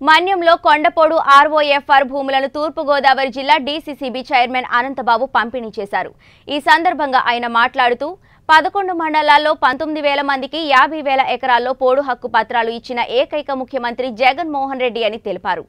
మన్యంలో కొండపోడు ఆర్ఓఎఫ్ఆర్ భూములను తూర్పుగోదావరి జిల్లా డీసీసీబీ చైర్మన్ అనంతబాబు పంపిణీ చేశారు ఈ సందర్భంగా ఆయన మాట్లాడుతూ పదకొండు మండలాల్లో పంతొమ్మిది వేల మందికి యాభై వేల ఎకరాల్లో పోడు హక్కు పత్రాలు ఇచ్చిన ఏకైక ముఖ్యమంత్రి జగన్మోహన్ రెడ్డి అని తెలిపారు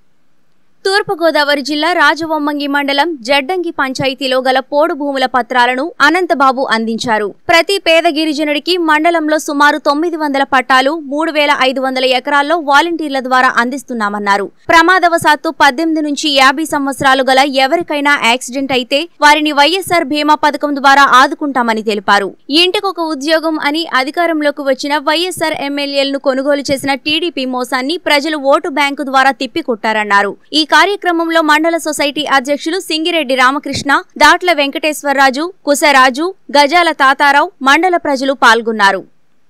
తూర్పుగోదావరి జిల్లా రాజవొమ్మంగి మండలం జడ్డంగి పంచాయతీలో గల పోడు భూముల పత్రాలను అనంతబాబు అందించారు ప్రతి పేద గిరిజనుడికి మండలంలో సుమారు తొమ్మిది వందల పట్టాలు మూడు వేల ఐదు వందల ఎకరాల్లో వాలంటీర్ల ద్వారా అందిస్తున్నామన్నారు ప్రమాదవశాత్తు పద్దెనిమిది నుంచి యాభై సంవత్సరాలు గల ఎవరికైనా యాక్సిడెంట్ అయితే వారిని వైఎస్ఆర్ బీమా పథకం ద్వారా ఆదుకుంటామని తెలిపారు ఇంటికొక ఉద్యోగం అని అధికారంలోకి వచ్చిన వైఎస్ఆర్ ఎమ్మెల్యేలను కొనుగోలు చేసిన టీడీపీ మోసాన్ని ప్రజలు ఓటు బ్యాంకు ద్వారా తిప్పికొట్టారన్నారు ఈ కార్యక్రమంలో మండల సొసైటీ అధ్యక్షులు సింగిరెడ్డి రామకృష్ణ దాట్ల వెంకటేశ్వరరాజు కుశరాజు గజాల తాతారావు మండల ప్రజలు పాల్గొన్నారు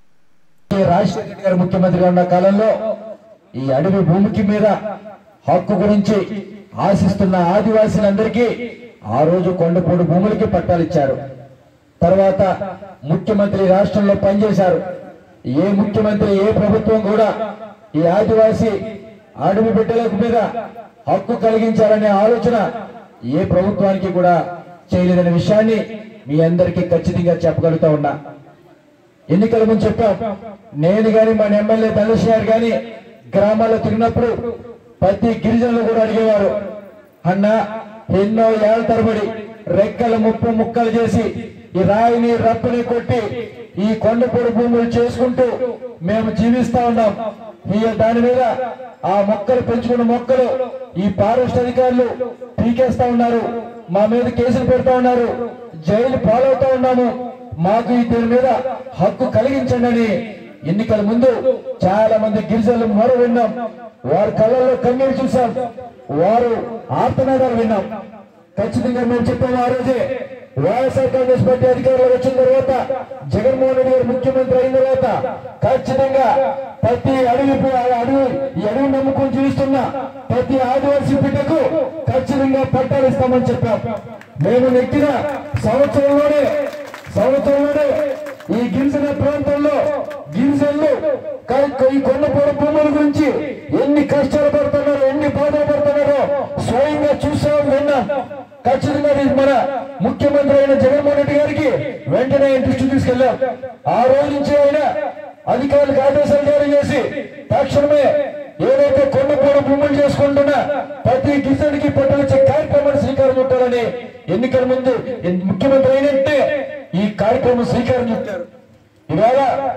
ఈ రాజశేఖర రెడ్డి గారు ముఖ్యమంత్రిగా ఉన్న కాలంలో ఈ అడవి భూమికి మీద హక్కు గురించి ఆశిస్తున్న ఆదివాసీలందరికీ ఆ రోజు కొండపూడి భూములకి పట్టాలు ఇచ్చారు తర్వాత ముఖ్యమంత్రి రాష్ట్రంలో పనిచేశారు ఏ ముఖ్యమంత్రి ఏ ప్రభుత్వం కూడా ఈ ఆదివాసీ అడవి బిడ్డలకు మీద హక్కు కలిగించాలనే ఆలోచన ఏ ప్రభుత్వానికి కూడా చేయలేదనే విషయాన్ని మీ అందరికీ ఖచ్చితంగా చెప్పగలుగుతా ఉన్నా ఎన్నికల ముందు చెప్పాం నేను గాని మన ఎమ్మెల్యే ధనుష్ గారు గాని గ్రామాల్లో తిరిగినప్పుడు ప్రతి గిరిజనులు కూడా అడిగేవారు అన్న ఎన్నో ఏళ్ల తరబడి రెక్కల ముప్పు ముక్కలు చేసి ఈ రాయిని రప్పని కొట్టి ఈ కొండపొడి భూములు చేసుకుంటూ మేము జీవిస్తా ఉన్నాం ఈ దాని మీద ఆ మొక్కలు పెంచుకున్న మొక్కలు ఈ ఫారెస్ట్ అధికారులు పీకేస్తా ఉన్నారు మా మీద కేసులు పెడతా ఉన్నారు జైలు పాలవుతా ఉన్నాము మాకు ఈ దీని మీద హక్కు కలిగించండి అని ఎన్నికల ముందు చాలా మంది గిరిజనులు మొర విన్నాం వారి కళ్ళల్లో కన్నీరు చూసాం వారు ఆర్తనాదాలు విన్నాం ఖచ్చితంగా మేము చెప్పాము ఆ రోజే వైఎస్ఆర్ కాంగ్రెస్ పార్టీ అధికారంలో వచ్చిన తర్వాత జగన్మోహన్ రెడ్డి గారు ముఖ్యమంత్రి అయిన తర్వాత ఖచ్చితంగా ప్రతి అడవి అడవి ఈ అడవి నమ్ముకొని జీవిస్తున్న ప్రతి ఆదివాసీ బిడ్డకు ఖచ్చితంగా పట్టాలు ఇస్తామని చెప్పాం మేము నెక్కిన సంవత్సరంలోనే సంవత్సరంలోనే ఈ గిరిజన ప్రాంతంలో గిరిజనులు క- ఈ కొండపూడ భూముల గురించి ఎన్ని కష్టాలు పడుతున్నారో ఎన్ని బాధలు పడుతున్నారో స్వయంగా చూసాం విన్నాం ఖచ్చితంగా ఇది మన ముఖ్యమంత్రి అయిన జగన్మోహన్ రెడ్డి గారికి వెంటనే దృష్టి తీసుకెళ్ళాం ఆ రోజు నుంచి అయినా అధికారులకు ఆదేశాలు జారీ చేసి తక్షణమే ఏదైతే కొండపూడ భూములు చేసుకుంటున్నా ప్రతి గిరిజనుడికి పట్టుకొచ్చే కార్యక్రమాన్ని శ్రీకారం చుట్టాలని ఎన్నికల ముందు ఎన్- ముఖ్యమంత్రి అయినట్టే ఈ కార్యక్రమం శ్రీకారం చుట్టారు ఇవాళ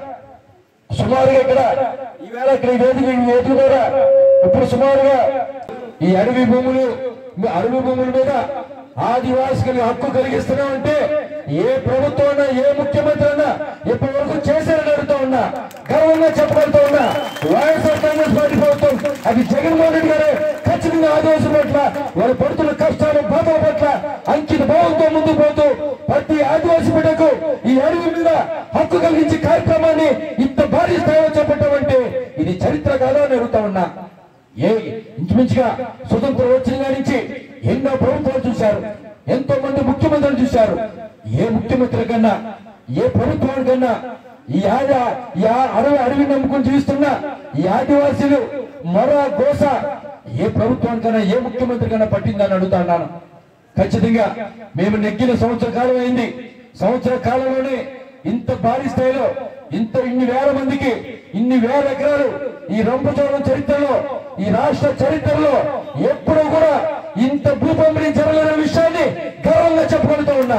సుమారుగా ఇక్కడ ఈవేళ ఇక్కడ ఈ వేదిక ఈ వేదిక మీద ఇప్పుడు సుమారుగా ఈ అడవి భూములు అడవి భూముల మీద ఆదివాసులకు హక్కు కలిగిస్తున్నామంటే ఏ ప్రభుత్వం అన్నా ఏ ముఖ్యమంత్రి అన్నా ఇప్పటి వరకు చేశారని అడుగుతా ఉన్నా గర్వంగా చెప్పగలుగుతా ఉన్నా వైఎస్ఆర్ కాంగ్రెస్ పార్టీ ప్రభుత్వం అది జగన్మోహన్ రెడ్డి గారే ఖచ్చితంగా ఆదివాసుల పట్ల వారు పడుతున్న కష్టాలు బాధల పట్ల అంకిత భావంతో ముందుకు పోతూ ప్రతి ఆదివాసి బిడ్డకు ఈ అడవి మీద హక్కు కలిగించే కార్యక్రమాన్ని ఇంత భారీ స్థాయిలో చేపట్టామంటే ఇది చరిత్ర కాదా అని అడుగుతా ఉన్నా ఏ ఇంచుమించుగా స్వతంత్రం వచ్చిన కాడి నుంచి ఎన్నో ప్రభుత్వాలు చూశారు ఎంతో మంది ముఖ్యమంత్రులు చూశారు ఏ ముఖ్యమంత్రి కన్నా ఏ ప్రభుత్వానికన్నా ఈ ఆదా ఈ ఆ- అడవి అడవి నమ్ముకుని జీవిస్తున్న ఈ ఆదివాసీలు మరో గోస ఏ ప్రభుత్వానికన్నా ఏ ముఖ్యమంత్రి కన్నా పట్టిందని అడుగుతా ఉన్నాను ఖచ్చితంగా మేము నెగ్గిన సంవత్సర కాలం అయింది సంవత్సర కాలంలోనే ఇంత భారీ స్థాయిలో ఇంత ఇన్ని వేల మందికి ఇన్ని వేల ఎకరాలు ఈ రంపచోడవరం చరిత్రలో ఈ రాష్ట్ర చరిత్రలో ఎప్పుడూ కూడా ఇంత భూపంపిణీ జరగలేని విషయాన్ని గర్వంగా చెప్పుకుంటూ ఉన్నా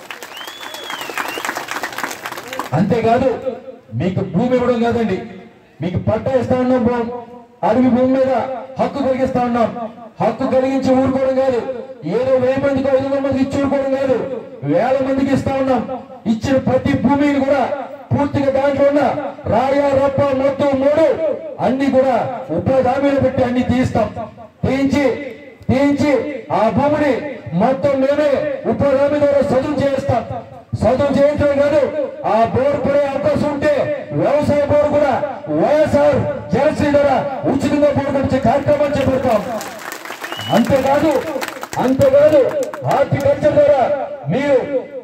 అంతేకాదు మీకు భూమి ఇవ్వడం కాదండి మీకు పట్టా ఇస్తా ఉన్నాం భూ- అడవి భూమి మీద హక్కు కలిగిస్తా ఉన్నాం హక్కు కలిగించి ఊరుకోవడం కాదు ఏదో వెయ్యి మందికి ఐదు వందల మందికి ఇచ్చి ఊరుకోవడం కాదు వేల మందికి ఇస్తా ఉన్నాం ఇచ్చిన ప్రతి భూమిని కూడా పూర్తిగా దాంట్లో ఉన్న రాయ రప్ప మొత్తం మూడు అన్ని కూడా ఉపాధి హామీలు పెట్టి అన్ని తీస్తాం తీయించి తీయించి ఆ భూమిని మొత్తం మేమే ఉపాధి హామీ ద్వారా చదువు చేస్తాం చదువు చేయించడం కాదు ఆ బోర్ పడే అవకాశం ఉంటే వ్యవసాయ బోర్ కూడా వైఎస్ఆర్ జలశ్రీ ద్వారా ఉచితంగా బోర్ కొట్టే కార్యక్రమాలు చేపడతాం అంతేకాదు అంతేకాదు హార్టికల్చర్ ద్వారా మీరు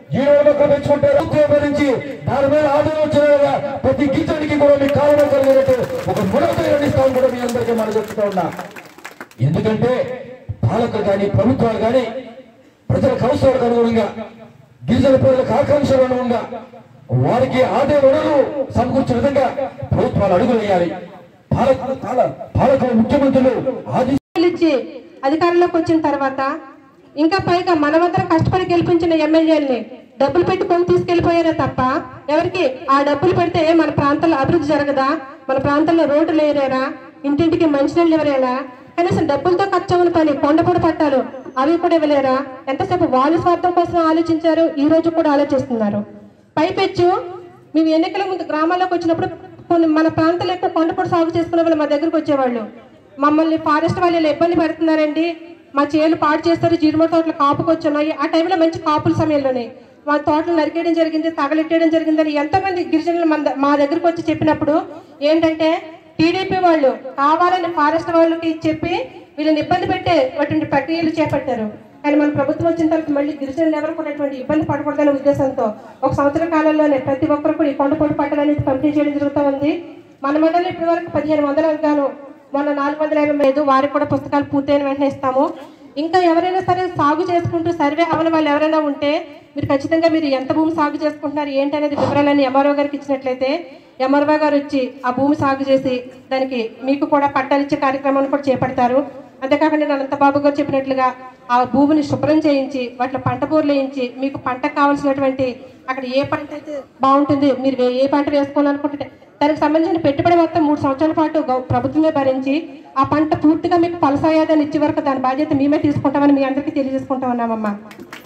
జీవన మొక్కలు పెంచుకుంటే ఎక్కువ భరించి దాని మీద ఆదాయం వచ్చిన ప్రతి గింజడికి కూడా మీ కాలంలో కలిగినట్టు ఒక మునకలు ఇస్తామని కూడా మీ అందరికీ మనం చెప్తూ ఉన్నా ఎందుకంటే పాలకులు కానీ ప్రభుత్వాలు కానీ ప్రజలకు అవసరాలకు అనుగుణంగా గిరిజన ప్రజలకు ఆకాంక్షలు అనుగుణంగా వారికి ఆదాయ వనరులు సమకూర్చే విధంగా ప్రభుత్వాలు అడుగులు వేయాలి పాలకులు పాల- పాలకులు ముఖ్యమంత్రులు ఆది ఇచ్చి అధికారంలోకి వచ్చిన తర్వాత ఇంకా పైగా మనమందరం కష్టపడి గెలిపించిన ఎమ్మెల్యేలని డబ్బులు పెట్టి కొని తీసుకెళ్లిపోయారే తప్ప ఎవరికి ఆ డబ్బులు పెడితే మన ప్రాంతంలో అభివృద్ధి జరగదా మన ప్రాంతంలో రోడ్లు వేయలేరా ఇంటింటికి మంచినీళ్ళు ఇవ్వలేరా కనీసం డబ్బులతో ఖర్చు అవ్వని పని కొండపొడి పట్టాలు అవి కూడా ఇవ్వలేరా ఎంతసేపు వాళ్ళ స్వార్థం కోసం ఆలోచించారు ఈ రోజు కూడా ఆలోచిస్తున్నారు పైపెచ్చు మేము ఎన్నికల ముందు గ్రామాల్లోకి వచ్చినప్పుడు కొన్ని మన ప్రాంతాలు ఎక్కువ కొండపొడి సాగు చేసుకునే వాళ్ళు మా దగ్గరకు వచ్చేవాళ్ళు మమ్మల్ని ఫారెస్ట్ వాళ్ళు ఇలా ఇబ్బంది పెడుతున్నారండి మా చేలు పాడు చేస్తారు జీడిమడ తోటలు కాపుకొచ్చి ఉన్నాయి ఆ టైంలో మంచి కాపుల సమయంలోనే మా తోటలు నరికేయడం జరిగింది తగలెట్టేయడం జరిగిందని ఎంతమంది గిరిజనులు మన ద- మా దగ్గరకు వచ్చి చెప్పినప్పుడు ఏంటంటే టీడీపీ వాళ్ళు కావాలని ఫారెస్ట్ వాళ్ళకి చెప్పి వీళ్ళని ఇబ్బంది పెట్టే అటువంటి ప్రక్రియలు చేపట్టారు కానీ మన ప్రభుత్వం వచ్చిన తర్వాత మళ్ళీ గిరిజనులు ఎవరు కూడా ఎటువంటి ఇబ్బంది పడకూడదనే ఉద్దేశంతో ఒక సంవత్సర కాలంలోనే ప్రతి ఒక్కరు కూడా ఈ కొండపొడి పట్టలు అనేది పంపిణీ చేయడం జరుగుతూ ఉంది మన మండలంలో ఇప్పటి వరకు పదిహేను వందలకు గాను మొన్న నాలుగు వందల యాభై ఐదు వారికి కూడా పుస్తకాలు పూర్తయిన వెంటనే ఇస్తాము ఇంకా ఎవరైనా సరే సాగు చేసుకుంటూ సర్వే అవని వాళ్ళు ఎవరైనా ఉంటే మీరు ఖచ్చితంగా మీరు ఎంత భూమి సాగు చేసుకుంటున్నారు ఏంటి అనేది వివరాలన్నీ ఎంఆర్ఓ గారికి ఇచ్చినట్లయితే ఎంఆర్ఓ గారు వచ్చి ఆ భూమి సాగు చేసి దానికి మీకు కూడా పట్టాలు ఇచ్చే కార్యక్రమాన్ని కూడా చేపడతారు అంతేకాకుండా నేను అనంతబాబు గారు చెప్పినట్లుగా ఆ భూమిని శుభ్రం చేయించి వాటిలో పంట బోర్లు వేయించి మీకు పంటకు కావాల్సినటువంటి అక్కడ ఏ పంట అయితే బాగుంటుంది మీరు వే- ఏ పంట వేసుకోవాలనుకుంటే దానికి సంబంధించిన పెట్టుబడి మొత్తం మూడు సంవత్సరాల పాటు గౌ- ప్రభుత్వమే భరించి ఆ పంట పూర్తిగా మీకు ఫలసాయాదాన్ని ఇచ్చే వరకు దాని బాధ్యత మేమే తీసుకుంటామని మీ అందరికీ తెలియజేసుకుంటా ఉన్నామమ్మా